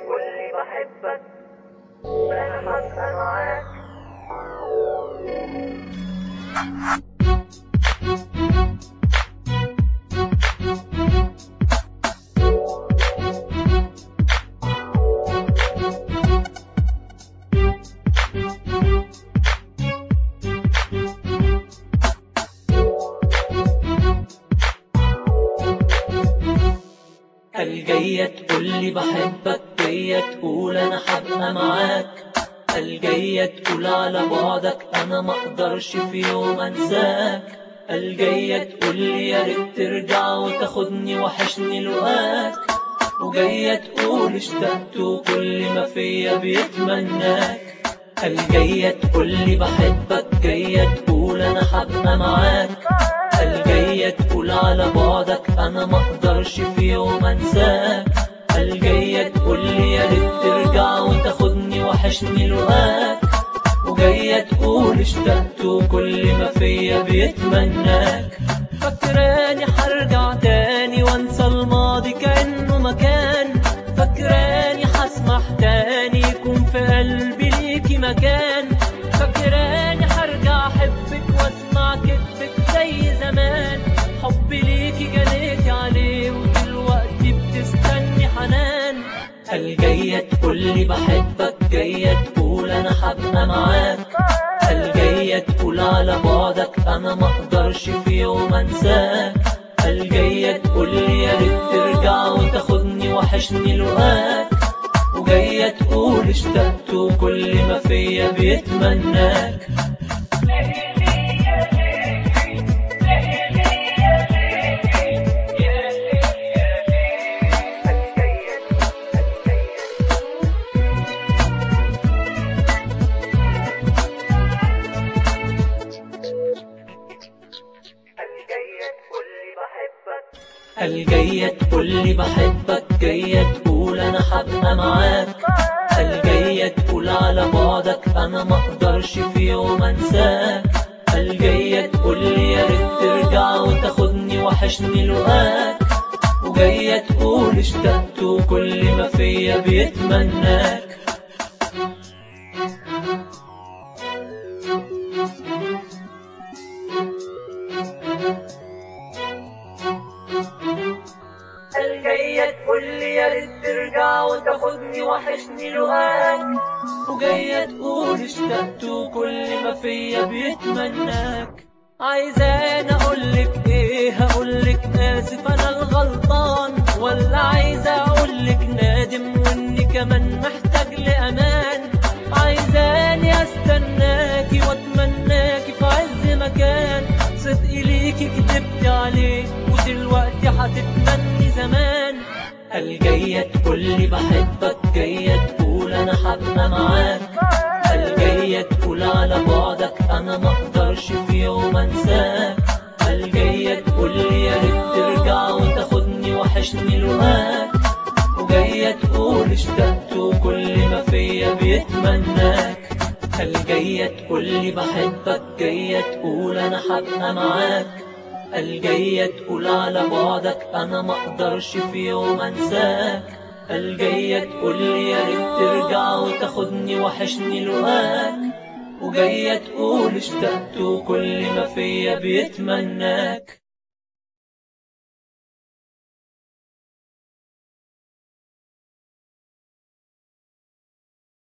تقولي بحبك انا هبقى معاك هل جاية تقولي بحبك جاية تقول انا هبقى معاك هل جاية تقول على بعدك انا ما اقدرش في يوم انساك هل جاية تقولي يا ريت ترجع وتاخدني وحشني لقاك وجاية تقول اشتقت وكل ما فيا بيتمناك هل جاية تقولي بحبك جاية تقول انا هبقى معاك هل جاية تقول على بعدك انا ما اقدرش في يوم انساك هل جاية تقولي يا ريت ترجع وتاخدني وحشني لقاك وجاية تقول اشتقت وكل ما فيا بيتمناك فاكراني هرجع تاني وانسى الماضي كأنه مكان فاكراني هسمح تاني يكون في قلبي ليكي مكان فاكراني هرجع احبك واسمع كتبك زي زمان حبي ليكي جنيتي عليه ودلوقتي بتستني حنان هل جاية تقولي بحبك جاية تقول انا هبقى معاك هل جاية تقول على بعدك انا ما اقدرش في يوم انساك هل جاية تقولي يا ريت ترجع وتاخدني وحشني لقاك وجاية تقول اشتقت وكل ما فيا بيتمناك هل جاية تقولي بحبك جاية تقول انا هبقى معاك هل جاية تقول على بعدك انا ما اقدرش في يوم انساك هل جاية تقولي يا ريت ترجع وتاخدني وحشني لقاك وجاية تقول اشتقت وكل ما فيا بيتمناك هل جاية تقولي يا ريت ترجع وتاخدني وحشني لقاك وجاية تقول اشتقت وكل ما فيا بيتمناك عايزاني اقولك ايه هقولك اسف انا الغلطان ولا عايزة اقولك نادم واني كمان محتاج لامان عايزاني استناكي واتمناكي في عز مكان صدقي ليكي كدبت عليه ودلوقتي هتتمني زمان هل جاية تقولي بحبك جاية تقول انا هبقى معاك هل جاية تقول على بعدك انا ما اقدرش في يوم انساك هل جاية تقولي يا ريت ترجع وتاخدني وحشني لقاك وجاية تقول اشتقت وكل ما فيا بيتمناك هل جاية تقولي بحبك جاية تقول انا هبقى معاك هل جاية تقول على بعدك انا ما اقدرش في يوم انساك هل جاية تقولي يا ريت ترجع وتاخدني وحشني لقاك وجاية تقول اشتقت وكل ما فيا بيتمناك